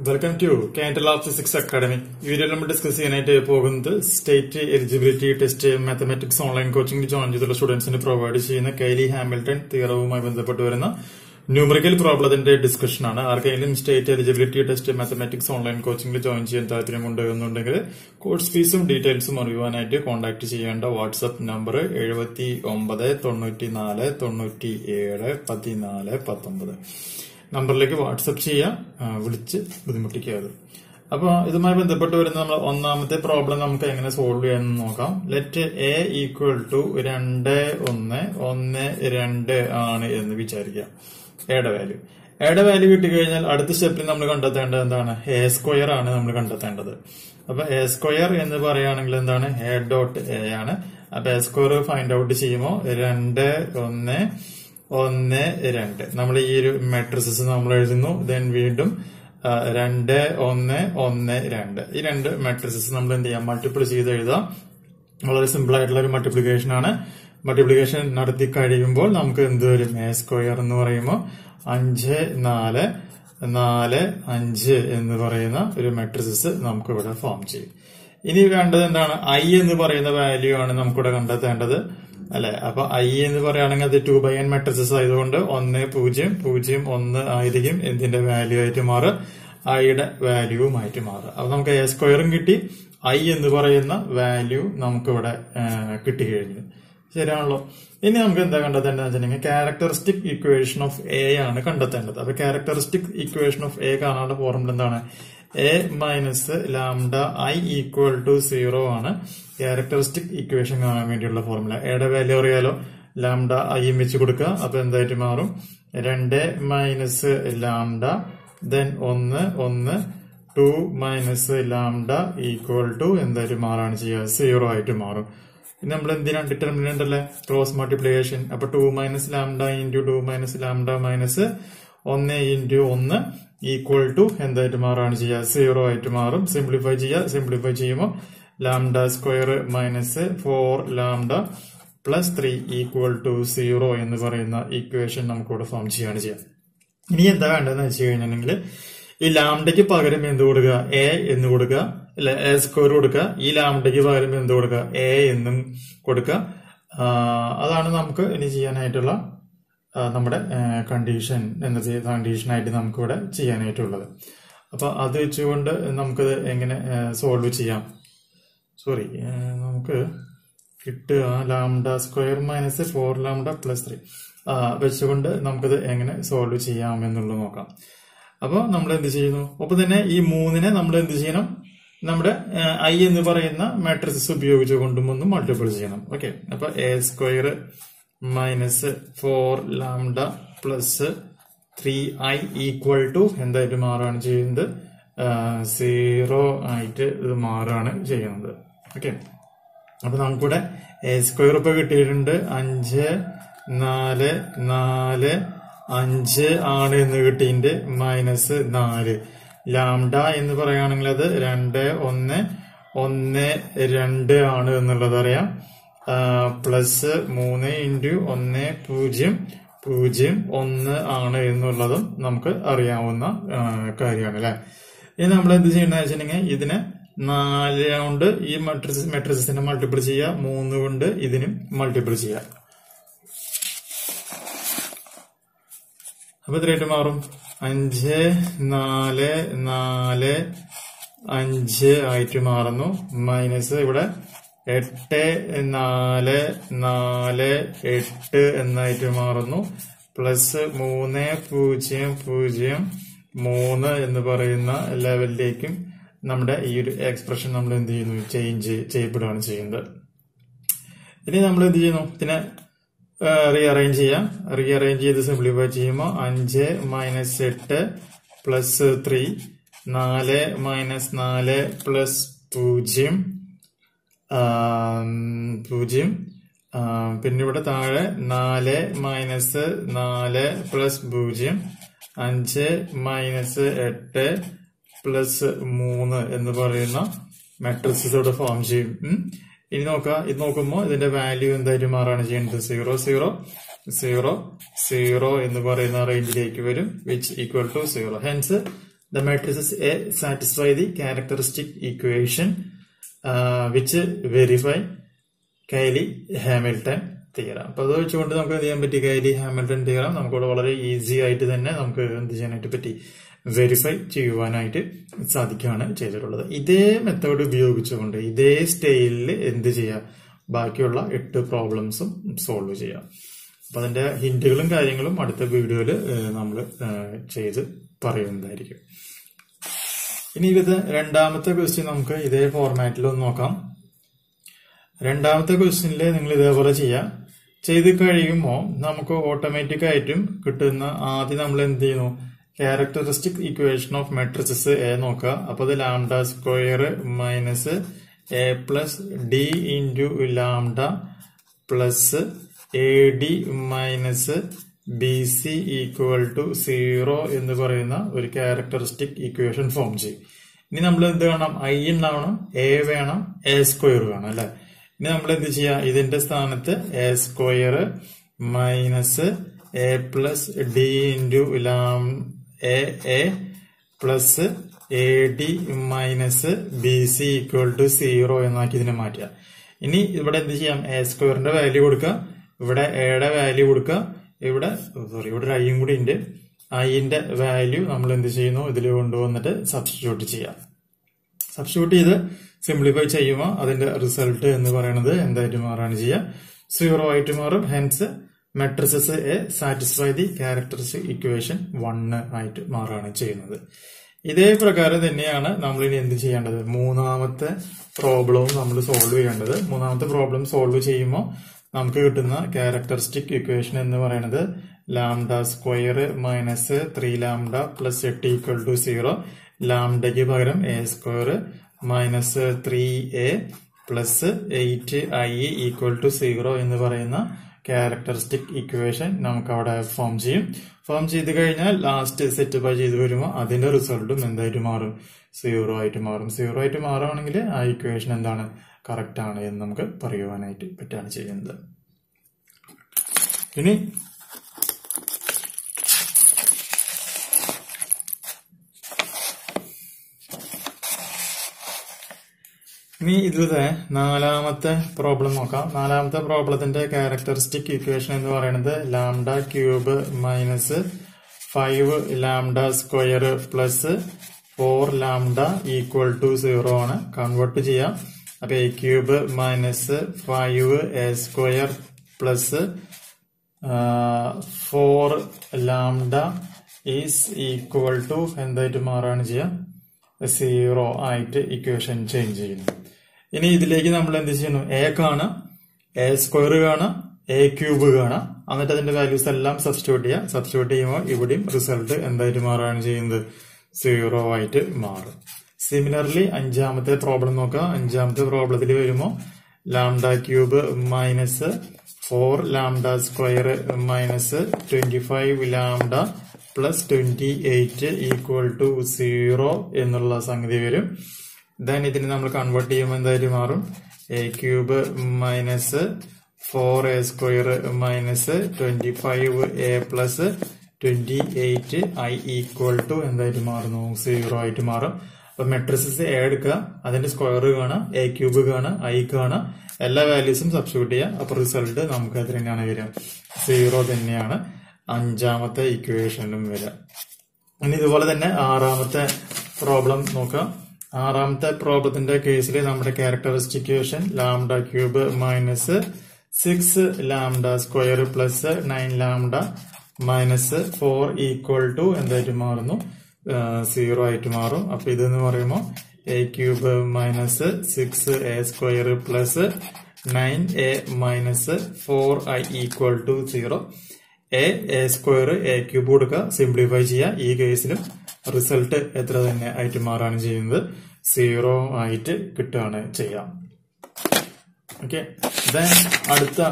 Welcome to Candle of Physics Academy ഈ വീഡിയോയിൽ നമ്മൾ ഡിസ്കസ് ചെയ്യാനായിട്ട് പോകുന്നത് state eligibility test mathematics online coaching join ചെയ്തുള്ള സ്റ്റുഡൻസിന് പ്രൊവൈഡ് ചെയ്യുന്ന കൈലി ഹാമിൽട്ടൺ തിയറവുമായി ബന്ധപ്പെട്ട് വരുന്ന ന്യൂമറിക്കൽ പ്രോബ്ലത്തിന്റെ ഡിസ്കഷൻ ആണ് ആർക്കെങ്കിലും state eligibility test mathematics online കോച്ചിംഗിൽ ജോയിൻ ചെയ്യാൻ താല്പര്യമുണ്ട് എന്നുണ്ടെങ്കിൽ കോഴ്സ് ഫീസും ഡീറ്റെയിൽസും അറിയുവാനായിട്ട് കോൺടാക്ട് ചെയ്യേണ്ട വാട്സ്ആപ്പ് നമ്പർ എഴുപത്തി ഒമ്പത് തൊണ്ണൂറ്റി നാല് തൊണ്ണൂറ്റി ഏഴ് പതിനാല് പത്തൊമ്പത് നമ്പറിലേക്ക് വാട്സപ്പ് ചെയ്യാം ആ, വിളിച്ച് ബുദ്ധിമുട്ടിക്കാതെ അപ്പൊ ഇതുമായി ബന്ധപ്പെട്ട് വരുന്ന നമ്മൾ ഒന്നാമത്തെ പ്രോബ്ലം നമുക്ക് എങ്ങനെ സോൾവ് ചെയ്യാമെന്ന് നോക്കാം ലെറ്റ് എ ഈക്വൽ ടു രണ്ട് ഒന്ന് ഒന്ന് രണ്ട് ആണ് എന്ന് വിചാരിക്കാം എയുടെ വാല്യൂ എയുടെ വാല്യൂ കിട്ടിക്കഴിഞ്ഞാൽ അടുത്ത സ്റ്റെപ്പിൽ നമ്മൾ കണ്ടെത്തേണ്ടത് എന്താണ് എ സ്ക്വയർ ആണ് നമ്മൾ കണ്ടെത്തേണ്ടത് അപ്പൊ എ സ്ക്വയർ എന്ന് പറയുകയാണെങ്കിൽ എന്താണ് എ ഡോട്ട് എ ആണ് അപ്പൊ എ സ്ക്വയർ ഫൈൻഡ് ഔട്ട് ചെയ്യുമ്പോൾ രണ്ട് ഒന്ന് ഒന്ന് രണ്ട് നമ്മൾ ഈ ഒരു മെട്രിസസ് നമ്മൾ എഴുതുന്നു ദെൻ വീണ്ടും ആ, രണ്ട് ഒന്ന് ഒന്ന് രണ്ട് ഈ രണ്ട് മെട്രിസസ് നമ്മൾ എന്ത് ചെയ്യാം മൾട്ടിപ്പിൾ ചെയ്ത് എഴുതാം വളരെ സിമ്പിൾ ആയിട്ടുള്ള ഒരു മൾട്ടിപ്ലിക്കേഷൻ ആണ് മൾട്ടിപ്ലിക്കേഷൻ നടത്തി കഴിയുമ്പോൾ നമുക്ക് എന്ത് വരും എ സ്ക്വയർ എന്ന് പറയുമ്പോൾ അഞ്ച് നാല് നാല് അഞ്ച് എന്ന് പറയുന്ന ഒരു മെട്രിസസ് നമുക്ക് ഇവിടെ ഫോം ചെയ്യും ഇനി വേണ്ടത് എന്താണ് ഐ എന്ന് പറയുന്ന വാല്യൂ ആണ് നമുക്കിവിടെ കണ്ടെത്തേണ്ടത് അല്ലെ അപ്പൊ ഐ എന്ന് പറയുകയാണെങ്കിൽ അത് ടു ബൈ എൻ മെട്രിസസ് ആയതുകൊണ്ട് ഒന്ന് പൂജ്യം പൂജ്യം ഒന്ന് ആയിരിക്കും എന്തിന്റെ വാല്യൂ ആയിട്ട് മാറുക ഐയുടെ വാല്യൂവുമായിട്ട് മാറുക അപ്പൊ നമുക്ക് എ സ്ക്വയറും കിട്ടി ഐ എന്ന് പറയുന്ന വാല്യൂ നമുക്കിവിടെ ആ, കിട്ടിക്കഴിഞ്ഞു ശരിയാണല്ലോ ഇനി നമുക്ക് എന്താ കണ്ടെത്തേണ്ടത് വെച്ചിട്ടുണ്ടെങ്കിൽ ക്യാരക്ടറിസ്റ്റിക് ഇക്വേഷൻ ഓഫ് എ ആണ് കണ്ടെത്തേണ്ടത് അപ്പൊ ക്യാരക്ടറിസ്റ്റിക് ഇക്വേഷൻ ഓഫ് എ കാണാനുള്ള ഫോർമുല എന്താണ് A minus lambda I equal to zero ആണ് ക്യാരക്ടറിസ്റ്റിക് ഇക്വേഷൻ കാണാൻ വേണ്ടിയുള്ള ഫോർമുല എയുടെ വാല്യൂ അറിയാലോ ലാംഡ ഐയും വെച്ച് കൊടുക്കുക അപ്പൊ എന്തായിട്ട് മാറും രണ്ട് മൈനസ് ലാംഡ ദെൻ ഒന്ന് ഒന്ന് two minus lambda equal to എന്തായിട്ട് മാറാണ് ചെയ്യുക സീറോ ആയിട്ട് മാറും ഇനി നമ്മൾ എന്തിനാണ് ഡിറ്റർമിനന്റ് അല്ലേ ക്രോസ് മൾട്ടിപ്ലിക്കേഷൻ അപ്പൊ two minus lambda into two minus lambda minus ഒന്ന് ഇൻറ്റു ഒന്ന് ഈക്വൽ ടു എന്തായിട്ട് മാറാണ് ചെയ്യുക സീറോ ആയിട്ട് മാറും സിംപ്ലിഫൈ ചെയ്യുക സിംപ്ലിഫൈ ചെയ്യുമ്പോൾ lambda square minus four lambda plus three equal to zero എന്ന് പറയുന്ന ഇക്വേഷൻ നമുക്കിവിടെ ഫോം ചെയ്യാണ് ചെയ്യുക ഇനി എന്താ വേണ്ടതെന്ന് വെച്ച് കഴിഞ്ഞിട്ടുണ്ടെങ്കിൽ ഈ ലാംഡയ്ക്ക് പകരം എന്ത് കൊടുക്കുക എ എന്ന് കൊടുക്കുക അല്ലെ എ സ്ക്വയർ കൊടുക്കുക ഈ ലാംഡയ്ക്ക് പകരം എന്ത് കൊടുക്കുക എ എന്നും കൊടുക്കുക ആ, അതാണ് നമുക്ക് ഇനി ചെയ്യാനായിട്ടുള്ള ആ, നമ്മുടെ കണ്ടീഷൻ എന്ന കണ്ടീഷനായിട്ട് നമുക്കിവിടെ ചെയ്യാനായിട്ടുള്ളത് അപ്പൊ അത് വെച്ചുകൊണ്ട് നമുക്കത് എങ്ങനെ സോൾവ് ചെയ്യാം സോറി നമുക്ക് കിട്ടുക lambda square minus four lambda plus three വെച്ചുകൊണ്ട് നമുക്കത് എങ്ങനെ സോൾവ് ചെയ്യാം എന്നുള്ളത് നോക്കാം അപ്പോൾ നമ്മൾ എന്ത് ചെയ്യുന്നു ഒപ്പം തന്നെ ഈ മൂന്നിനെ നമ്മൾ എന്ത് ചെയ്യണം നമ്മുടെ ഐ എന്ന് പറയുന്ന മാട്രിക്സ് ഉപയോഗിച്ച് കൊണ്ടും ഒന്ന് മൾട്ടിപ്പിൾ ചെയ്യണം ഓക്കെ അപ്പൊ A square minus four lambda plus three I equal to എന്തായിട്ട് മാറുകയാണ് ചെയ്യുന്നത് സീറോ ആയിട്ട് ഇത് മാറുകയാണ് ചെയ്യുന്നത് ഓക്കെ അപ്പൊ നമുക്കിവിടെ എ സ്ക്വയർ ഇപ്പൊ കിട്ടിയിട്ടുണ്ട് അഞ്ച് നാല് നാല് അഞ്ച് ആണ് എന്ന് കിട്ടിയിട്ടുണ്ട് മൈനസ് നാല് ലാംഡ എന്ന് പറയുകയാണെങ്കിൽ അത് രണ്ട് ഒന്ന് ഒന്ന് രണ്ട് ആണ് എന്നുള്ളത് അറിയാം പ്ലസ് മൂന്ന് ഇൻറ്റു ഒന്ന് പൂജ്യം പൂജ്യം ഒന്ന് ആണ് എന്നുള്ളതും നമുക്ക് അറിയാവുന്ന ആ, കാര്യമാണ് അല്ലെ ഇനി നമ്മൾ എന്ത് ചെയ്യണമെന്ന് വെച്ചിട്ടുണ്ടെങ്കിൽ ഇതിനെ നാല് കൊണ്ട് ഈ മെട്രിസ് മെട്രിസിനെ മൾട്ടിപ്പിൾ ചെയ്യുക മൂന്ന് കൊണ്ട് ഇതിനും മൾട്ടിപ്പിൾ ചെയ്യുക അപ്പൊ എത്രയായിട്ട് മാറും അഞ്ച് നാല് നാല് അഞ്ച് ആയിട്ട് മാറുന്നു മൈനസ് ഇവിടെ എട്ട് നാല് നാല് എട്ട് എന്നായിട്ട് മാറുന്നു പ്ലസ് മൂന്ന് പൂജ്യം പൂജ്യം മൂന്ന് എന്ന് പറയുന്ന ലെവലിലേക്കും നമ്മുടെ ഈ ഒരു എക്സ്പ്രഷൻ നമ്മൾ എന്ത് ചെയ്യുന്നു ചേഞ്ച് ചെയ്യപ്പെടുകയാണ് ചെയ്യുന്നത് ഇനി നമ്മൾ എന്ത് ചെയ്യുന്നു ഇതിനെ റീഅറേഞ്ച് ചെയ്യാം റീഅറേഞ്ച് ചെയ്ത് സിംപ്ലിഫൈ ചെയ്യുമ്പോൾ അഞ്ച് മൈനസ് എട്ട് പ്ലസ് ത്രീ നാല് മൈനസ് നാല് പ്ലസ് പൂജ്യം ആം, പൂജ്യം ആ, പിന്നെ ഇവിടെ താഴെ നാല് മൈനസ് നാല് പ്ലസ് പൂജ്യം അഞ്ച് മൈനസ് എട്ട് പ്ലസ് മൂന്ന് എന്ന് പറയുന്ന മെട്രിക്സ് ഇവിടെ ഫോം ചെയ്യും ഉം. ഇനി നോക്കുക ഇത് നോക്കുമ്പോൾ ഇതിന്റെ വാല്യൂ എന്തായിട്ട് മാറാണ് ചെയ്യുന്നത് സീറോ സീറോ സീറോ സീറോ എന്ന് പറയുന്ന റേഞ്ചിലേക്ക് വരും which equal to zero hence the matrices A satisfy the characteristic equation which verify Cayley Hamilton theorem അപ്പൊ അത് വെച്ചുകൊണ്ട് നമുക്ക് എന്ത് ചെയ്യാൻ പറ്റി കൈലി ഹാമിൽട്ടൺ തിയറം നമുക്കിവിടെ വളരെ ഈസി ആയിട്ട് തന്നെ നമുക്ക് എന്ത് ചെയ്യാനായിട്ട് പറ്റി വെരിഫൈ ചെയ്യുവാനായിട്ട് സാധിക്കുകയാണ് ചെയ്തിട്ടുള്ളത് ഇതേ മെത്തേഡ് ഉപയോഗിച്ചുകൊണ്ട് ഇതേ സ്റ്റൈലിൽ എന്ത് ചെയ്യാം ബാക്കിയുള്ള എട്ട് പ്രോബ്ലംസും സോൾവ് ചെയ്യാം അപ്പൊ അതിന്റെ ഹിന്റുകളും കാര്യങ്ങളും അടുത്ത വീഡിയോയിൽ നമ്മൾ ചെയ്ത് പറയുന്നതായിരിക്കും ഇനി ഇത് രണ്ടാമത്തെ ക്വസ്റ്റ്യൻ നമുക്ക് ഇതേ ഫോർമാറ്റിൽ ഒന്ന് നോക്കാം രണ്ടാമത്തെ ക്വസ്റ്റ്യനിൽ നിങ്ങൾ ഇതേപോലെ ചെയ്യാം ചെയ്ത് കഴിയുമ്പോൾ നമുക്ക് ഓട്ടോമാറ്റിക് ആയിട്ടും കിട്ടുന്ന ആദ്യം നമ്മൾ എന്ത് ചെയ്യുന്നു characteristic equation of matrices A നോക്കുക അപ്പൊ അത് lambda square minus A plus D into lambda plus A D minus B C equal to zero എന്ന് പറയുന്ന ഒരു ക്യാരക്ടറിസ്റ്റിക് ഇക്വേഷൻ ഫോം ചെയ്യും ഇനി നമ്മൾ എന്ത് വേണം ഐ ഉണ്ടാവണം എ വേണം എ സ്ക്വയർ വേണം അല്ലെ ഇനി നമ്മൾ എന്ത് ചെയ്യാം ഇതിന്റെ സ്ഥാനത്ത് A square minus A plus D into lambda A A plus A D minus B C equal to zero എന്നാക്കി ഇതിനെ മാറ്റുക ഇനി ഇവിടെ എന്ത് ചെയ്യാം എ സ്ക്വയറിന്റെ വാല്യൂ കൊടുക്കുക ഇവിടെ എയുടെ വാല്യൂ കൊടുക്കുക ഇവിടെ സോറി ഇവിടെ ഒരു ഐയും കൂടി ഉണ്ട് ഐന്റെ വാല്യൂ നമ്മൾ എന്ത് ചെയ്യുന്നു ഇതിൽ കൊണ്ടുവന്നിട്ട് സബ്സ്റ്റിറ്റ്യൂട്ട് ചെയ്യാം സബ്സ്റ്റിറ്റ്യൂട്ട് ചെയ്ത് സിംപ്ലിഫൈ ചെയ്യുമ്പോൾ അതിന്റെ റിസൾട്ട് എന്ന് പറയുന്നത് എന്തായിട്ട് മാറാണ് ചെയ്യുക സീറോ ആയിട്ട് മാറും hence matrices A satisfy the characteristic equation one ആയിട്ട് മാറുകയാണ് ചെയ്യുന്നത് ഇതേ പ്രകാരം തന്നെയാണ് നമ്മൾ ഇനി എന്ത് ചെയ്യേണ്ടത് മൂന്നാമത്തെ പ്രോബ്ലവും നമ്മൾ സോൾവ് ചെയ്യേണ്ടത് മൂന്നാമത്തെ പ്രോബ്ലം സോൾവ് ചെയ്യുമ്പോൾ നമുക്ക് കിട്ടുന്ന ക്യാരക്ടറിസ്റ്റിക് ഇക്വേഷൻ എന്ന് പറയുന്നത് lambda square minus three lambda plus എട്ട് ഈക്വൽ ടു സീറോ ലാംഡയ്ക്ക് പകരം A square minus three A plus eight I equal to zero എന്ന് പറയുന്ന ക്യാരക്ടറിസ്റ്റിക് ഇക്വേഷൻ നമുക്ക് അവിടെ ഫോം ചെയ്യും ഫോം ചെയ്ത് കഴിഞ്ഞാൽ ലാസ്റ്റ് സെറ്റപ്പ് ചെയ്ത് വരുമ്പോൾ അതിന്റെ റിസൾട്ടും എന്തായിട്ട് മാറും സീറോ ആയിട്ട് മാറും സീറോ ആയിട്ട് മാറുകയാണെങ്കിൽ ആ ഇക്വേഷൻ എന്താണ് കറക്റ്റ് ആണ് എന്ന് നമുക്ക് പറയുവാനായിട്ട് പറ്റാണ് ചെയ്യുന്നത് ഇനി ഇനി ഇതിലെ നാലാമത്തെ പ്രോബ്ലം നോക്കാം നാലാമത്തെ പ്രോബ്ലത്തിന്റെ ക്യാരക്ടറിസ്റ്റിക് ഇക്വേഷൻ എന്ന് പറയുന്നത് lambda cube minus five lambda square plus four lambda equal to zero ആണ് കൺവേർട്ട് ചെയ്യാം അപ്പൊ A cube minus five A square plus four lambda is equal to എന്തായിട്ട് മാറാണ് ചെയ്യുക സീറോ ആയിട്ട് ഇക്വേഷൻ ചേഞ്ച് ചെയ്യുന്നു ഇനി ഇതിലേക്ക് നമ്മൾ എന്ത് ചെയ്യുന്നു എ കാണാം എ സ്ക്വയർ കാണാം എ ക്യൂബ് കാണാം എന്നിട്ട് അതിന്റെ വാല്യൂസ് എല്ലാം സബ്സ്റ്റിറ്റ്യൂട്ട് ചെയ്യാം സബ്സ്റ്റിറ്റ്യൂട്ട് ചെയ്യുമ്പോൾ ഇവിടെയും റിസൾട്ട് എന്തായിട്ട് മാറുകയാണ് ചെയ്യുന്നത് സീറോ ആയിട്ട് മാറും സിമിലർലി അഞ്ചാമത്തെ പ്രോബ്ലം നോക്കാം അഞ്ചാമത്തെ പ്രോബ്ലത്തിൽ വരുമ്പോൾ lambda cube minus four lambda square minus twenty five lambda plus twenty eight equal to zero എന്നുള്ള സംഗതി വരും ദെൻ ഇതിന് നമ്മൾ കൺവേർട്ട് ചെയ്യുമ്പോൾ എന്തായാലും മാറും A cube minus four A square minus twenty five A plus twenty eight I equal to എന്തായിട്ട് മാറുന്നു സീറോ ആയിട്ട് മാറും അപ്പൊ മെട്രിസസ് എ എടുക്കുക അതിന്റെ സ്ക്വയർ കാണാം എ ക്യൂബ് കാണാം ഐ കാണാം എല്ലാ വാല്യൂസും സബ്സ്റ്റിറ്റ്യൂട്ട് ചെയ്യാം അപ്പൊ റിസൾട്ട് നമുക്ക് അത് തന്നെയാണ് വരിക സീറോ തന്നെയാണ് അഞ്ചാമത്തെ ഇക്വേഷനിലും വരിക ഇനി ഇതുപോലെ തന്നെ ആറാമത്തെ പ്രോബ്ലം നോക്കാം ആറാമത്തെ പ്രോബ്ലത്തിന്റെ കേസിൽ നമ്മുടെ characteristic equation lambda cube minus six lambda square plus nine lambda minus four equal to എന്തായിട്ട് മാറുന്നു സീറോ ആയിട്ട് മാറും അപ്പൊ ഇതെന്ന് പറയുമ്പോൾ A cube minus six A square plus nine A minus four I equal to zero A A square A cube കൊടുക്കുക simplify ചെയ്യുക ഈ കേസിലും റിസൾട്ട് എത്ര തന്നെ ആയിട്ട് മാറാണ് ചെയ്യുന്നത് സീറോ ആയിട്ട് കിട്ടുകയാണ് ചെയ്യാം ഓക്കെ ദെൻ അടുത്ത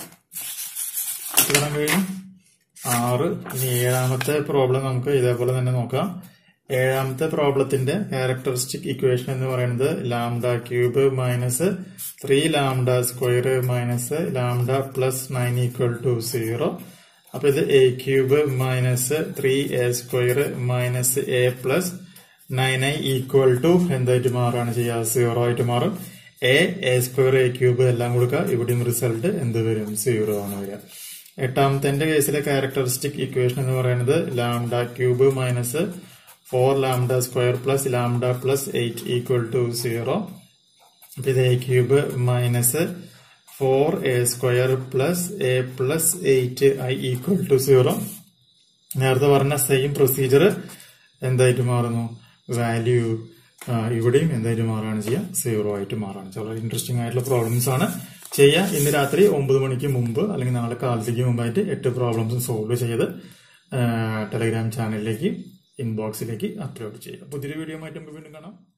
എത്ര കഴിഞ്ഞു ആറ് ഇനി ഏഴാമത്തെ പ്രോബ്ലം നമുക്ക് ഇതേപോലെ തന്നെ നോക്കാം ഏഴാമത്തെ പ്രോബ്ലത്തിന്റെ ക്യാരക്ടറിസ്റ്റിക് ഇക്വേഷൻ എന്ന് പറയുന്നത് lambda cube minus three lambda square minus lambda plus nine equal to zero അപ്പൊ ഇത് A cube minus three A square minus A plus nine I equal to എന്തായിട്ട് മാറാണ് ചെയ്യുക സീറോ ആയിട്ട് മാറും A A square A cube എല്ലാം കൊടുക്കുക ഇവിടെയും റിസൾട്ട് എന്ത് വരും സീറോ ആണ് വരിക എട്ടാമത്തെ കേസിലെ ക്യാരക്ടറിസ്റ്റിക് ഇക്വേഷൻ എന്ന് പറയുന്നത് lambda cube minus four lambda square plus lambda plus eight equal to zero അപ്പൊ ഇത് A cube minus four A square plus A plus eight I equal to zero നേരത്തെ പറഞ്ഞ സെയിം പ്രൊസീജിയർ എന്തായിട്ട് മാറുന്നു value ഇവിടെയും എന്തായിട്ട് മാറുകയാണ് ചെയ്യുക സീറോ ആയിട്ട് മാറുകയാണ് വളരെ ഇൻട്രസ്റ്റിംഗ് ആയിട്ടുള്ള പ്രോബ്ലംസ് ആണ് ചെയ്യുക ഇന്ന് രാത്രി ഒമ്പത് മണിക്ക് മുമ്പ് അല്ലെങ്കിൽ നാളെ കാലത്തേക്ക് മുമ്പായിട്ട് എട്ട് പ്രോബ്ലംസും സോൾവ് ചെയ്ത് ടെലഗ്രാം ചാനലിലേക്ക് ഇൻബോക്സിലേക്ക് അപ്ലോഡ് ചെയ്യുക പുതിയൊരു വീഡിയോ ആയിട്ട് നമുക്ക് വീണ്ടും കാണാം